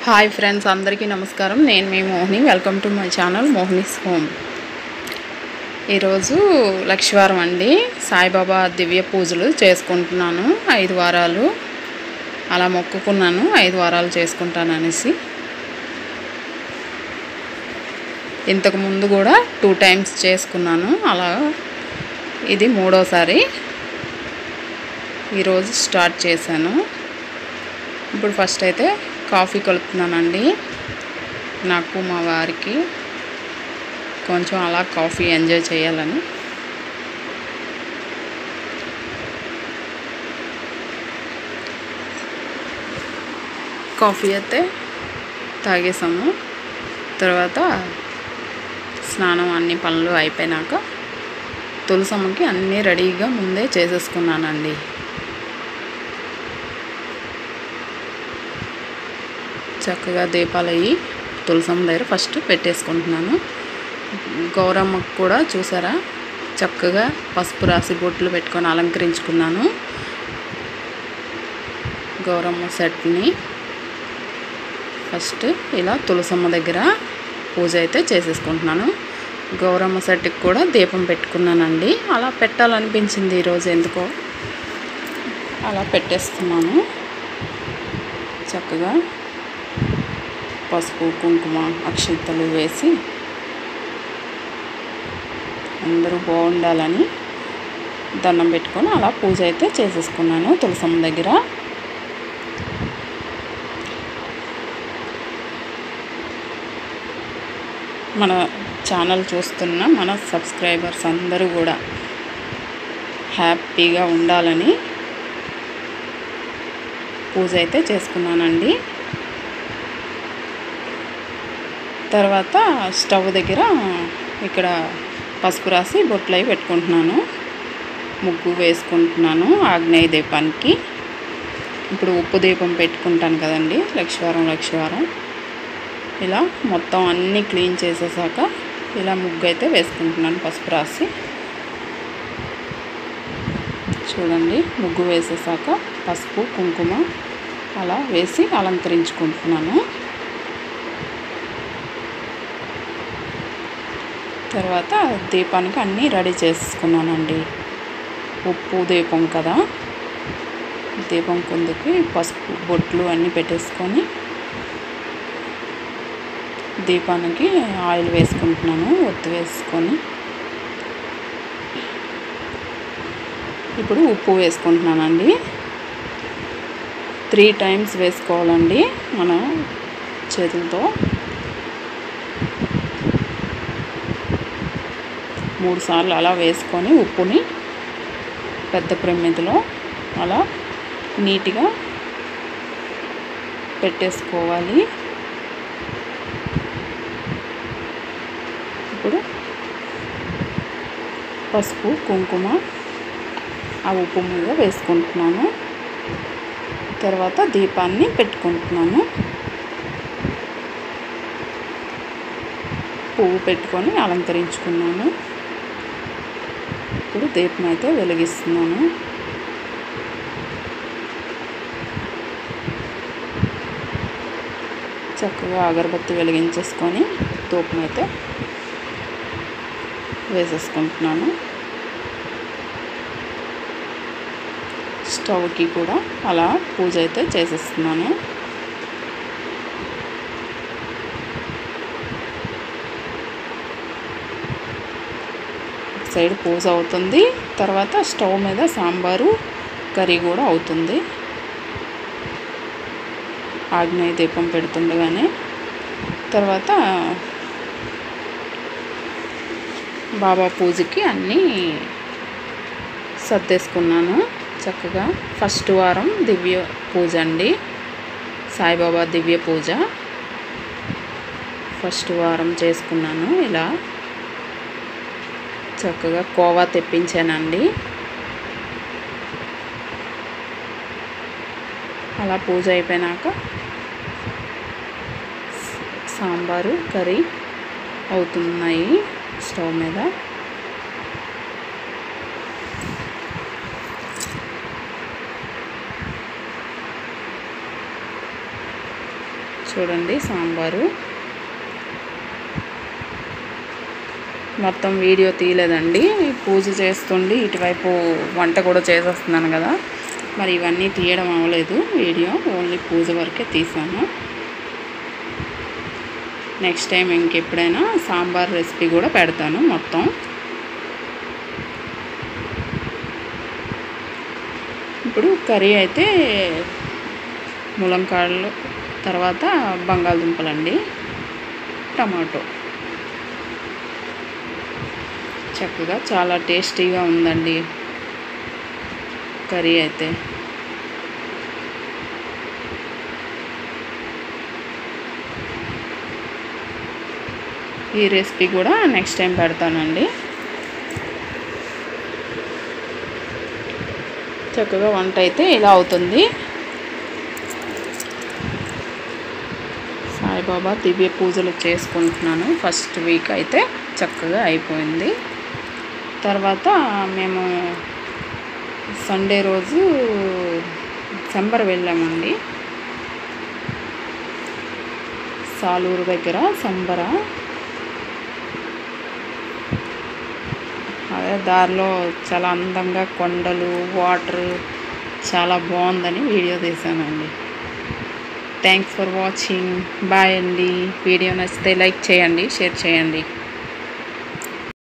hi friends అందరికీ నమస్కారం నేను మీ Mohini welcome to my channel Mohini's home ఈరోజు లక్షవారం అండి సాయిబాబా దివ్య పూజలు చేసుకుంటున్నాను ఐదు వారాలు అలా మొక్కుకున్నాను ఐదు వారాలు చేసుకుంటాను అనేసి ఇంతకు ముందు కూడా టూ టైమ్స్ చేసుకున్నాను అలా ఇది మూడోసారి ఈరోజు స్టార్ట్ చేశాను ఇప్పుడు ఫస్ట్ అయితే కాఫీ కలుపుతున్నానండి నాకు మా వారికి కొంచెం అలా కాఫీ ఎంజాయ్ చేయాలని కాఫీ అయితే తాగేసాము తర్వాత స్నానం అన్ని పనులు అయిపోయినాక తులసమ్మకి అన్నీ రెడీగా ముందే చేసేసుకున్నానండి చక్కగా దీపాలు అయ్యి తులసమ్మ దగ్గర ఫస్ట్ పెట్టేసుకుంటున్నాను గౌరమ్మకు కూడా చూసారా చక్కగా పసుపు రాసి బొట్లు పెట్టుకొని అలంకరించుకున్నాను గౌరమ్మ సెట్ని ఫస్ట్ ఇలా తులసమ్మ దగ్గర పూజ అయితే చేసేసుకుంటున్నాను గౌరమ్మ సెట్కి కూడా దీపం పెట్టుకున్నానండి అలా పెట్టాలనిపించింది ఈరోజు ఎందుకో అలా పెట్టేసుకున్నాను చక్కగా పసుపు కుంకుమ అక్షింతలు వేసి అందరూ బాగుండాలని దండం పెట్టుకొని అలా పూజ అయితే చేసేసుకున్నాను తులసమ్మ దగ్గర మన ఛానల్ చూస్తున్న మన సబ్స్క్రైబర్స్ అందరూ కూడా హ్యాపీగా ఉండాలని పూజ అయితే చేసుకున్నానండి తర్వాత స్టవ్ దగ్గర ఇక్కడ పసుపు రాసి బొట్లు అవి పెట్టుకుంటున్నాను ముగ్గు వేసుకుంటున్నాను ఆగ్నేయ దీపానికి ఇప్పుడు ఉప్పు దీపం పెట్టుకుంటాను కదండి లక్షవారం లక్షవారం ఇలా మొత్తం అన్నీ క్లీన్ చేసేసాక ఇలా ముగ్గు అయితే వేసుకుంటున్నాను పసుపు రాసి చూడండి ముగ్గు వేసేసాక పసుపు కుంకుమ అలా వేసి అలంకరించుకుంటున్నాను తర్వాత దీపానికి అన్నీ రెడీ చేసుకున్నానండి ఉప్పు దీపం కదా దీపం కిందకి పసుపు బొట్లు అన్నీ పెట్టేసుకొని దీపానికి ఆయిల్ వేసుకుంటున్నాను ఒత్తి వేసుకొని ఇప్పుడు ఉప్పు వేసుకుంటున్నానండి త్రీ టైమ్స్ వేసుకోవాలండి మన చేతులతో మూడు సార్లు అలా వేసుకొని ఉప్పుని పెద్ద ప్రమిదిలో అలా నీట్గా పెట్టేసుకోవాలి ఇప్పుడు పసుపు కుంకుమ ఆ ఉప్పు మీద వేసుకుంటున్నాను తర్వాత దీపాన్ని పెట్టుకుంటున్నాను పువ్వు పెట్టుకొని అలంకరించుకున్నాను ఇప్పుడు దీపం అయితే వెలిగిస్తున్నాను చక్కగా అగరబత్తి వెలిగించేసుకొని ధూపం అయితే వేసేసుకుంటున్నాను స్టవ్కి కూడా అలా పూజ అయితే చేసేస్తున్నాను సైడ్ పూజ అవుతుంది తర్వాత స్టవ్ మీద సాంబారు కర్రీ కూడా అవుతుంది ఆగ్నేయ దీపం పెడుతుండగానే తర్వాత బాబా పూజకి అన్నీ సర్దేసుకున్నాను చక్కగా ఫస్ట్ వారం దివ్య పూజ అండి సాయిబాబా దివ్య పూజ ఫస్ట్ వారం చేసుకున్నాను ఇలా చక్కగా కోవా తెప్పించానండి అలా పూజ అయిపోయినాక సాంబారు కర్రీ అవుతున్నాయి స్టవ్ మీద చూడండి సాంబారు మొత్తం వీడియో తీయలేదండి పూజ చేస్తుండి ఇటువైపు వంట కూడా చేసేస్తున్నాను కదా మరి ఇవన్నీ తీయడం అవ్వలేదు వీడియో ఓన్లీ పూజ వరకే తీసాను నెక్స్ట్ టైం ఇంకెప్పుడైనా సాంబార్ రెసిపీ కూడా పెడతాను మొత్తం ఇప్పుడు కర్రీ అయితే ములంకాడలు తర్వాత బంగాళదుంపలండి టమాటో చక్కగా చాలా టేస్టీగా ఉందండి కర్రీ అయితే ఈ రెసిపీ కూడా నెక్స్ట్ టైం పెడతానండి చక్కగా వంట అయితే ఇలా అవుతుంది సాయిబాబా దివ్య పూజలు చేసుకుంటున్నాను ఫస్ట్ వీక్ అయితే చక్కగా అయిపోయింది తర్వాత మేము సండే రోజు సంబర వెళ్ళామండి సాలూరు దగ్గర సంబర అదే దారిలో చాలా అందంగా కొండలు వాటర్ చాలా బాగుందని వీడియో తీసానండి థ్యాంక్స్ ఫర్ వాచింగ్ బాయ్ అండి వీడియో నచ్చితే లైక్ చేయండి షేర్ చేయండి